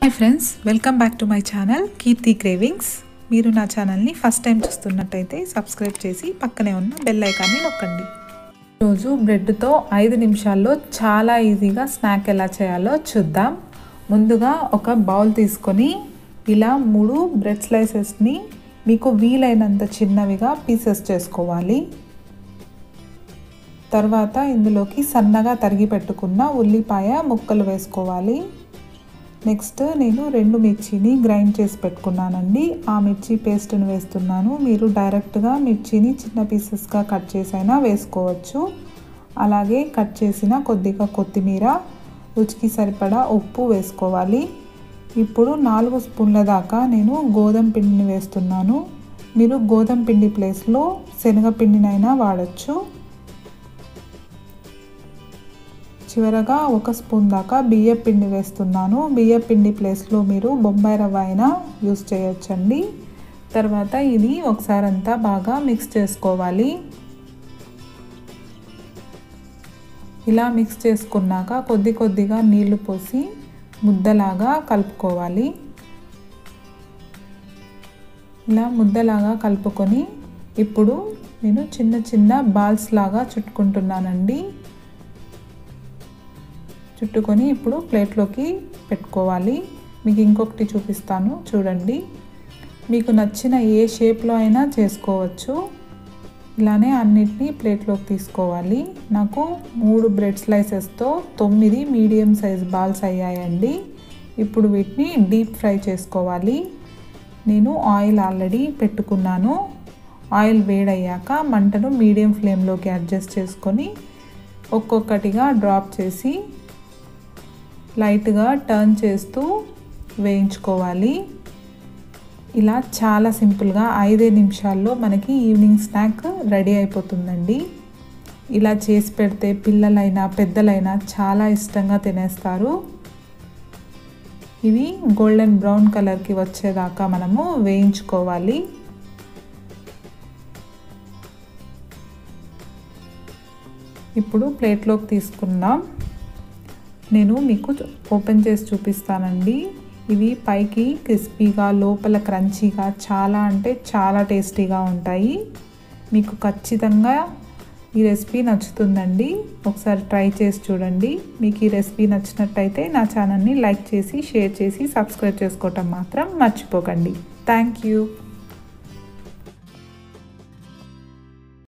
hi friends welcome back to my channel Keerthi cravings మీరు నా ఛానల్ని ఫస్ట్ టైం చూస్తున్నట్టయితే సబ్స్క్రైబ్ చేసి పక్కనే ఉన్న బెల్ ఐకాన్ని నొక్కండి రోజు బ్రెడ్తో ఐదు నిమిషాల్లో చాలా ఈజీగా స్నాక్ ఎలా చేయాలో చూద్దాం ముందుగా ఒక బౌల్ తీసుకొని ఇలా మూడు బ్రెడ్ స్లైసెస్ని మీకు వీలైనంత చిన్నవిగా పీసెస్ చేసుకోవాలి తర్వాత ఇందులోకి సన్నగా తరిగి పెట్టుకున్న ఉల్లిపాయ ముక్కలు వేసుకోవాలి నెక్స్ట్ నేను రెండు మిర్చిని గ్రైండ్ చేసి పెట్టుకున్నానండి ఆ మిర్చి పేస్ట్ని వేస్తున్నాను మీరు డైరెక్ట్గా మిర్చిని చిన్న పీసెస్గా కట్ చేసైనా వేసుకోవచ్చు అలాగే కట్ చేసిన కొద్దిగా కొత్తిమీర రుచికి సరిపడా ఉప్పు వేసుకోవాలి ఇప్పుడు నాలుగు స్పూన్ల దాకా నేను గోధుమ పిండిని వేస్తున్నాను మీరు గోధుమ పిండి ప్లేస్లో శనగపిండినైనా వాడచ్చు చివరగా ఒక స్పూన్ దాకా బియ్య పిండి వేస్తున్నాను బియ్య పిండి ప్లేస్లో మీరు బొంబాయి రవ్వ అయినా యూస్ చేయొచ్చండి తర్వాత ఇది ఒకసారి అంతా బాగా మిక్స్ చేసుకోవాలి ఇలా మిక్స్ చేసుకున్నాక కొద్ది కొద్దిగా నీళ్లు పోసి ముద్దలాగా కలుపుకోవాలి ఇలా ముద్దలాగా కలుపుకొని ఇప్పుడు నేను చిన్న చిన్న బాల్స్ లాగా చుట్టుకుంటున్నానండి చుట్టుకొని ఇప్పుడు ప్లేట్లోకి పెట్టుకోవాలి మీకు ఇంకొకటి చూపిస్తాను చూడండి మీకు నచ్చిన ఏ షేప్లో అయినా చేసుకోవచ్చు ఇలానే అన్నిటినీ ప్లేట్లోకి తీసుకోవాలి నాకు మూడు బ్రెడ్ స్లైసెస్తో తొమ్మిది మీడియం సైజ్ బాల్స్ అయ్యాయండి ఇప్పుడు వీటిని డీప్ ఫ్రై చేసుకోవాలి నేను ఆయిల్ ఆల్రెడీ పెట్టుకున్నాను ఆయిల్ వేడయ్యాక మంటను మీడియం ఫ్లేమ్లోకి అడ్జస్ట్ చేసుకొని ఒక్కొక్కటిగా డ్రాప్ చేసి లైట్గా టర్న్ చేస్తూ వేయించుకోవాలి ఇలా చాలా సింపుల్గా ఐదే నిమిషాల్లో మనకి ఈవినింగ్ స్నాక్ రెడీ అయిపోతుందండి ఇలా చేసి పెడితే పిల్లలైనా పెద్దలైనా చాలా ఇష్టంగా తినేస్తారు ఇవి గోల్డెన్ బ్రౌన్ కలర్కి వచ్చేదాకా మనము వేయించుకోవాలి ఇప్పుడు ప్లేట్లోకి తీసుకుందాం నేను మీకు ఓపెన్ చేసి చూపిస్తానండి ఇవి పైకి క్రిస్పీగా లోపల క్రంచీగా చాలా అంటే చాలా టేస్టీగా ఉంటాయి మీకు ఖచ్చితంగా ఈ రెసిపీ నచ్చుతుందండి ఒకసారి ట్రై చేసి చూడండి మీకు ఈ రెసిపీ నచ్చినట్టయితే నా ఛానల్ని లైక్ చేసి షేర్ చేసి సబ్స్క్రైబ్ చేసుకోవటం మాత్రం మర్చిపోకండి థ్యాంక్ యూ